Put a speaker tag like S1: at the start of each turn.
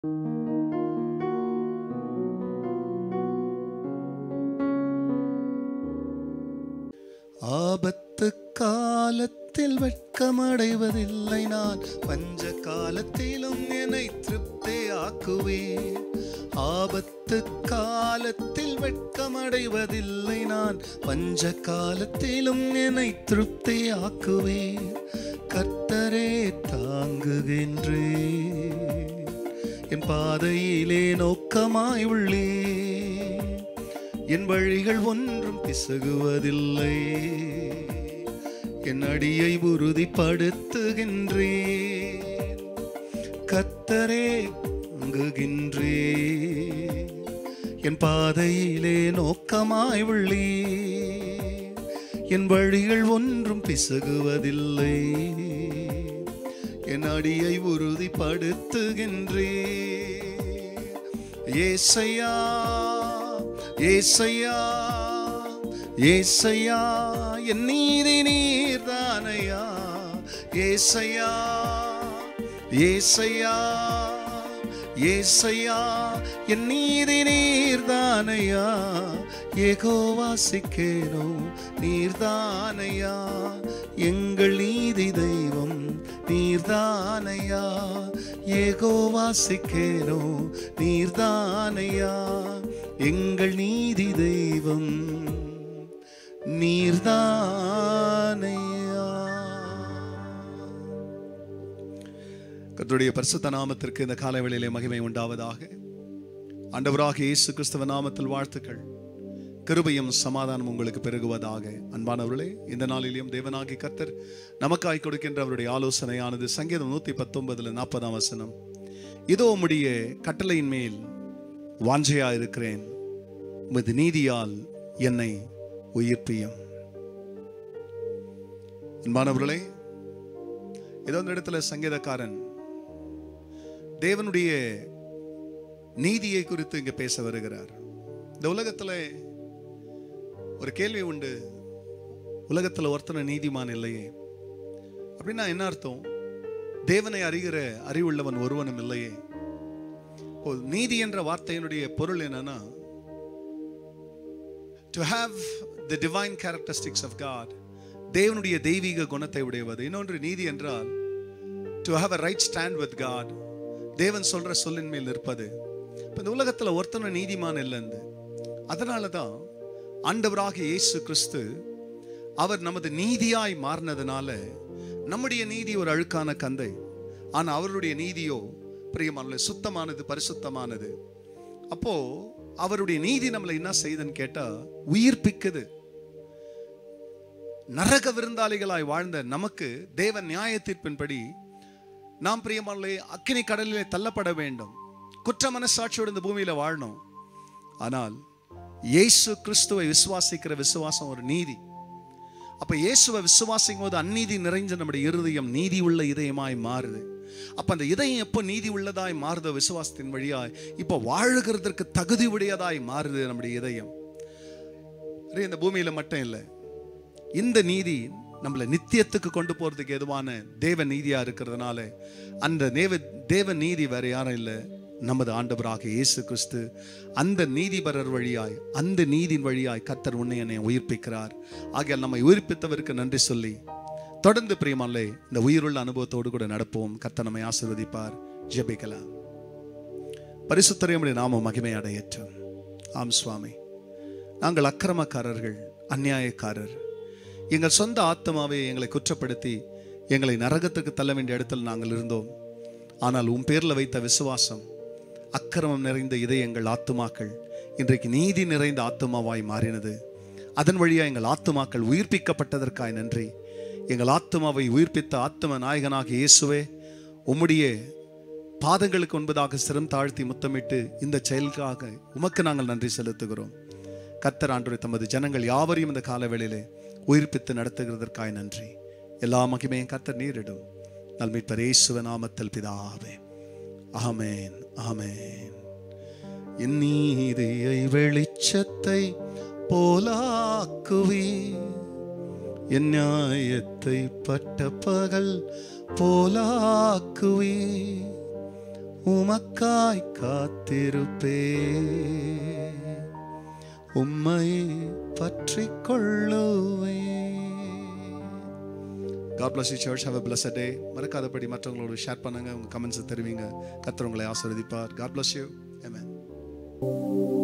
S1: ஆபத்து காலத்தில் வெட்கமடைவதில்லை நான் பஞ்ச காலத்திலும் என்னை திருப்தியாக்குவேன் ஆபத்து காலத்தில் வெட்கமடைவதில்லை நான் பஞ்ச காலத்திலும் என்னை திருப்தியாக்குவேன் கர்த்தரே தாங்குகின்றேன் என் பாதையிலே நோக்கமாய் உள்ளேன் என் வழிகள் ஒன்றும் பிசகுவதில்லை என் அடியை உறுதிப்படுத்துகின்றேன் கத்தரே அங்குகின்றே என் பாதையிலே நோக்கமாய் உள்ளே என் வழிகள் ஒன்றும் பிசகுவதில்லை என் அடியை உறுதிப்படுத்துகின்றே ஏசையா ஏசையா ஏசையா என் நீதி நீர்தானையா ஏசையா ஏசையா ஏசையா என் நீதி நீர்தானையா ஏகோவாசிக்கேனோ நீர்தானையா எங்கள் நீதி தெய்வம் நீர்தானையா ஏகோவாசிக்கேனோ நீர்தானையா எங்கள் நீதி தெய்வம் நீர்தானையா கர்த்தருடைய பரிசுத்த நாமத்திற்கு இந்த காலவேளையிலே மகிமை உண்டாவதாக ஆண்டவராக இயேசு கிறிஸ்தவ நாமத்தில் வாழ்த்துக்கள் கிருபையும் சமாதானம் உங்களுக்கு பெருகுவதாக அன்பானவர்களே இந்த நாளிலேயும் தேவனாகி கர்த்தர் நமக்காய் கொடுக்கின்ற அவருடைய ஆலோசனையானது சங்கீதம் நூத்தி பத்தொன்பதுல நாற்பதாம் வசனம் இதோ உம்முடைய கட்டளையின் மேல் வாஞ்சையா இருக்கிறேன் உமது நீதியால் என்னை உயிர்ப்பியும் அன்பானவர்களே ஏதோ இந்த இடத்துல சங்கீதக்காரன் தேவனுடைய நீதியை குறித்து இங்க பேச வருகிறார் இந்த உலகத்துல ஒரு கேள்வி உண்டு உலகத்துல ஒருத்தன நீதிமான் இல்லையே அப்படின்னா என்ன அர்த்தம் தேவனை அறிகிற அறிவுள்ளவன் ஒருவனும் இல்லையே இப்போ நீதி என்ற வார்த்தையினுடைய பொருள் என்னன்னா to have the divine characteristics of God தேவனுடைய தெய்வீக குணத்தை உடையவது இன்னொன்று நீதி என்றால் to have a right stand with God தேவன் சொல்ற சொல்லின் மேல் நிற்பது இப்போ இந்த உலகத்தில் ஒருத்தன நீதிமான் இல்லைந்து அதனால தான் ஆண்டவராக இயேசு கிறிஸ்து அவர் நமது நீதியாய் மாறினதுனால நம்முடைய நீதி ஒரு அழுக்கான கந்தை ஆனால் அவருடைய நீதியோ பிரியமான சுத்தமானது பரிசுத்தமானது அப்போ அவருடைய நீதி நம்மளை என்ன செய்யுதுன்னு கேட்டா உயிர்ப்பிக்குது நரக விருந்தாளிகளாய் வாழ்ந்த நமக்கு தேவ நியாய தீர்ப்பின்படி நாம் பிரியமானே அக்கினி கடலிலே தள்ளப்பட வேண்டும் குற்ற மனசாட்சியோடு இந்த பூமியில வாழணும் ஆனால் இயேசு கிறிஸ்துவை விசுவாசிக்கிற விசுவாசம் ஒரு நீதி அப்ப இயேசுவை விசுவாசிக்கும் போது அந்நீதி நிறைஞ்ச நம்முடைய இருதயம் நீதி உள்ள இதயமாய் மாறுது அப்ப அந்த இதயம் எப்போ நீதி உள்ளதாய் மாறுதோ விசுவாசத்தின் வழியாய் இப்போ வாழுகிறதற்கு தகுதி உடையதாய் மாறுது நம்முடைய இதயம் இது இந்த பூமியில மட்டும் இல்லை இந்த நீதி நம்மளை நித்தியத்துக்கு கொண்டு போறதுக்கு எதுவான தேவ நீதியா இருக்கிறதுனால அந்த தேவ தேவ நீதி வேற யாரும் இல்லை நமது ஆண்டவராக இயேசு கிறிஸ்து அந்த நீதிபரர் வழியாய் அந்த நீதியின் வழியாய் கத்தர் உன்னை என்னை உயிர்ப்பிக்கிறார் ஆகையால் நம்மை உயிர்ப்பித்தவருக்கு நன்றி சொல்லி தொடர்ந்து பிரியமாலே இந்த உயிருள்ள அனுபவத்தோடு கூட நடப்போம் கர்த்தர் நம்மை ஆசீர்வதிப்பார் ஜெபிக்கலாம் பரிசுத்தரையுடைய நாம மகிமை அடையற்றும் ஆம் சுவாமி நாங்கள் அக்கிரமக்காரர்கள் அநியாயக்காரர் எங்கள் சொந்த ஆத்மாவை எங்களை குற்றப்படுத்தி எங்களை நரகத்துக்கு தள்ள வேண்டிய இடத்தில் நாங்கள் இருந்தோம் ஆனால் உன் பேரில் வைத்த விசுவாசம் அக்கிரமம் நிறைந்த இதயங்கள் ஆத்துமாக்கள் இன்றைக்கு நீதி நிறைந்த ஆத்துமாவாய் மாறினது அதன் வழியா எங்கள் ஆத்துமாக்கள் உயிர்ப்பிக்கப்பட்டதற்காய் நன்றி எங்கள் ஆத்துமாவை உயிர்ப்பித்த ஆத்தும நாயகனாக இயேசுவே உம்முடைய பாதங்களுக்கு முன்பதாக சிரம் தாழ்த்தி முத்தமிட்டு இந்த செயலுக்காக உமக்கு நாங்கள் நன்றி செலுத்துகிறோம் கத்தர் ஆண்டு தமது ஜனங்கள் யாவரையும் இந்த காலவேளையிலே உயிர்ப்பித்து நடத்துகிறதற்காய் நன்றி எல்லா மகிமையும் கத்தர் நீரிடும் நல்மீட்பர் இயேசுவ நாமத்தில் பிதாவே ஆமென் ஆமென் என் நீதியை வெளிச்சத்தை போலாக்குவே என் நியாயத்தை பட்ட பகல் போலாக்குவே உமக்காய் காத்திருப்பே உம்மையே பற்றி கொள்ளுவே God bless you church have a blessed day மறக்காதபடி மற்றவங்களோட ஷேர் பண்ணுங்க உங்க கமெண்ட்ஸ் தெரிவிங்க கர்த்தர் உங்களை ஆசீர்வதிப்பார் God bless you amen